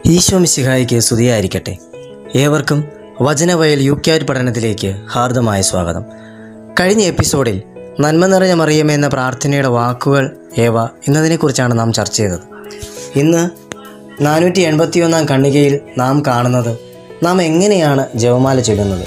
ഈശോ മിശിഹായിക്ക് സ്തുതിയായിരിക്കട്ടെ ഏവർക്കും വചനവയൽ യു ക്യാറ്റ് പഠനത്തിലേക്ക് ഹാർദമായ സ്വാഗതം കഴിഞ്ഞ എപ്പിസോഡിൽ നന്മ നിറഞ്ഞ മറിയമേ എന്ന പ്രാർത്ഥനയുടെ വാക്കുകൾ ഏവ എന്നതിനെക്കുറിച്ചാണ് നാം ചർച്ച ചെയ്തത് ഇന്ന് നാനൂറ്റി എൺപത്തിയൊന്നാം ഖണ്ഡികയിൽ നാം കാണുന്നത് നാം എങ്ങനെയാണ് ജപമാല ചൊല്ലുന്നത്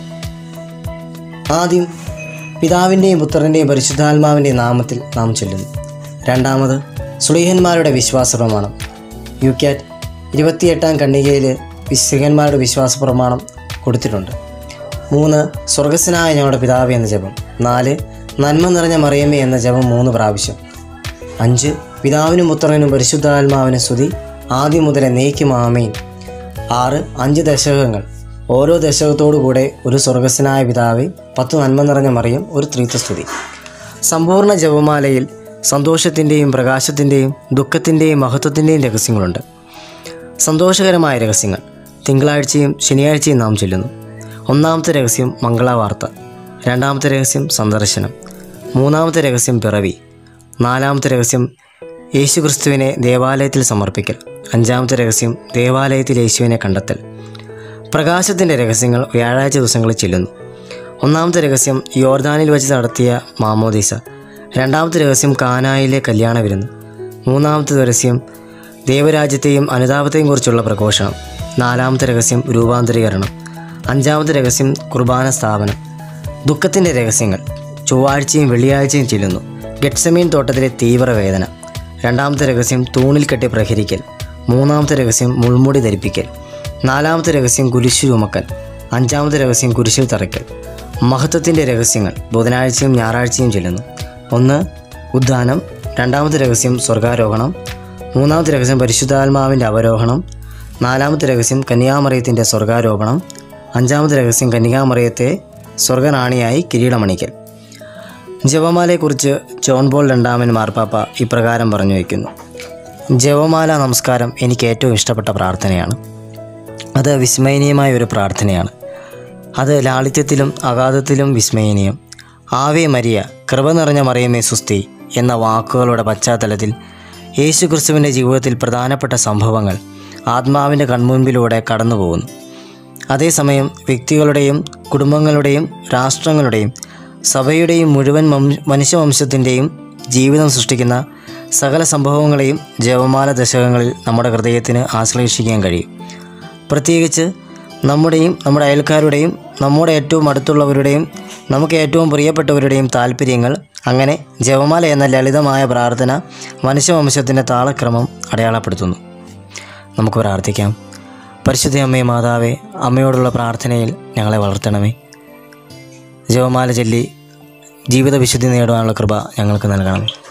ആദ്യം പിതാവിൻ്റെയും പുത്രൻ്റെയും പരിശുദ്ധാത്മാവിൻ്റെയും നാമത്തിൽ നാം ചൊല്ലുന്നു രണ്ടാമത് സുളീഹന്മാരുടെ വിശ്വാസ പ്രമാണം യു ക്യാറ്റ് ഇരുപത്തിയെട്ടാം ഖണ്ഡികയിൽ വിശുഹന്മാരുടെ വിശ്വാസ പ്രമാണം കൊടുത്തിട്ടുണ്ട് മൂന്ന് സ്വർഗസ്സനായ ഞങ്ങളുടെ പിതാവ് എന്ന ജപം നാല് നന്മ നിറഞ്ഞ മറിയമ്മേ എന്ന ജപം മൂന്ന് പ്രാവശ്യം അഞ്ച് പിതാവിനും പുത്രനും പരിശുദ്ധാത്മാവിനും സ്തുതി ആദ്യം മുതൽ എന്നേക്കും ആമേൻ ആറ് അഞ്ച് ദശകങ്ങൾ ഓരോ ദശകത്തോടു കൂടെ ഒരു സ്വർഗസ്സനായ പിതാവെ പത്ത് നന്മ നിറഞ്ഞ മറിയം ഒരു ത്രീത്വസ്തുതി സമ്പൂർണ്ണ ജപമാലയിൽ സന്തോഷത്തിൻ്റെയും പ്രകാശത്തിൻ്റെയും ദുഃഖത്തിൻ്റെയും മഹത്വത്തിൻ്റെയും രഹസ്യങ്ങളുണ്ട് സന്തോഷകരമായ രഹസ്യങ്ങൾ തിങ്കളാഴ്ചയും ശനിയാഴ്ചയും നാം ചൊല്ലുന്നു ഒന്നാമത്തെ രഹസ്യം മംഗളവാർത്ത രണ്ടാമത്തെ രഹസ്യം സന്ദർശനം മൂന്നാമത്തെ രഹസ്യം പിറവി നാലാമത്തെ രഹസ്യം യേശുക്രിസ്തുവിനെ ദേവാലയത്തിൽ സമർപ്പിക്കൽ അഞ്ചാമത്തെ രഹസ്യം ദേവാലയത്തിൽ യേശുവിനെ കണ്ടെത്തൽ പ്രകാശത്തിൻ്റെ രഹസ്യങ്ങൾ വ്യാഴാഴ്ച ദിവസങ്ങളിൽ ചെല്ലുന്നു ഒന്നാമത്തെ രഹസ്യം യോർദാനിൽ വെച്ച് നടത്തിയ മാമോദീസ രണ്ടാമത്തെ രഹസ്യം കാനായിലെ കല്യാണ വിരുന്ന് മൂന്നാമത്തെ രഹസ്യം ദൈവരാജ്യത്തെയും അനുതാപത്തെയും കുറിച്ചുള്ള പ്രഘോഷണം നാലാമത്തെ രഹസ്യം രൂപാന്തരീകരണം അഞ്ചാമത്തെ രഹസ്യം കുർബാന സ്ഥാപനം ദുഃഖത്തിൻ്റെ രഹസ്യങ്ങൾ ചൊവ്വാഴ്ചയും വെള്ളിയാഴ്ചയും ചെല്ലുന്നു ഗെറ്റ്സമീൻ തോട്ടത്തിലെ തീവ്രവേദന രണ്ടാമത്തെ രഹസ്യം തൂണിൽ കെട്ടി പ്രഹരിക്കൽ മൂന്നാമത്തെ രഹസ്യം മുൾമുടി ധരിപ്പിക്കൽ നാലാമത്തെ രഹസ്യം കുരിശു ചുമക്കൽ അഞ്ചാമത്തെ രഹസ്യം കുരിശിൽ തറയ്ക്കൽ മഹത്വത്തിൻ്റെ രഹസ്യങ്ങൾ ബുധനാഴ്ചയും ഞായറാഴ്ചയും ചെല്ലുന്നു ഒന്ന് ഉദ്ധാനം രണ്ടാമത്തെ രഹസ്യം സ്വർഗാരോഹണം മൂന്നാമത്തെ രഹസ്യം പരിശുദ്ധാത്മാവിൻ്റെ അവരോഹണം നാലാമത്തെ രഹസ്യം കന്യാമറിയത്തിൻ്റെ സ്വർഗാരോപണം അഞ്ചാമത്തെ രഹസ്യം കന്യാമറിയത്തെ സ്വർഗനാണിയായി കിരീടമണിക്കൽ ജപമാലയെക്കുറിച്ച് ജോൺ പോൾ രണ്ടാമൻ മാർപ്പാപ്പ ഇപ്രകാരം പറഞ്ഞു വയ്ക്കുന്നു ജപമാല നമസ്കാരം എനിക്ക് ഏറ്റവും ഇഷ്ടപ്പെട്ട പ്രാർത്ഥനയാണ് അത് വിസ്മയനീയമായ ഒരു പ്രാർത്ഥനയാണ് അത് ലാളിത്യത്തിലും അഗാധത്തിലും വിസ്മയനീയം ആവേ മരിയ കൃപ നിറഞ്ഞ മറിയമേ സുസ്തി എന്ന വാക്കുകളുടെ പശ്ചാത്തലത്തിൽ യേശു ക്രിസ്തുവിൻ്റെ ജീവിതത്തിൽ പ്രധാനപ്പെട്ട സംഭവങ്ങൾ ആത്മാവിൻ്റെ കൺമുൻപിലൂടെ കടന്നു പോകുന്നു അതേസമയം വ്യക്തികളുടെയും കുടുംബങ്ങളുടെയും രാഷ്ട്രങ്ങളുടെയും സഭയുടെയും മുഴുവൻ വംശ- മനുഷ്യവംശത്തിൻ്റെയും ജീവിതം സൃഷ്ടിക്കുന്ന സകല സംഭവങ്ങളെയും ജപമാല ദശകങ്ങളിൽ നമ്മുടെ ഹൃദയത്തിന് ആശ്ലേഷിക്കാൻ കഴിയും പ്രത്യേകിച്ച് നമ്മുടെയും നമ്മുടെ അയൽക്കാരുടെയും നമ്മുടെ ഏറ്റവും അടുത്തുള്ളവരുടെയും നമുക്ക് ഏറ്റവും പ്രിയപ്പെട്ടവരുടെയും താല്പര്യങ്ങൾ അങ്ങനെ ജപമാല എന്ന ലളിതമായ പ്രാർത്ഥന മനുഷ്യവംശത്തിൻ്റെ താളക്രമം അടയാളപ്പെടുത്തുന്നു നമുക്ക് പ്രാർത്ഥിക്കാം പരിശുദ്ധ അമ്മേ മാതാവേ അമ്മയോടുള്ള പ്രാർത്ഥനയിൽ ഞങ്ങളെ വളർത്തണമേ ജപമാല ചൊല്ലി ജീവിത വിശുദ്ധി നേടുവാനുള്ള കൃപ ഞങ്ങൾക്ക് നൽകണമേ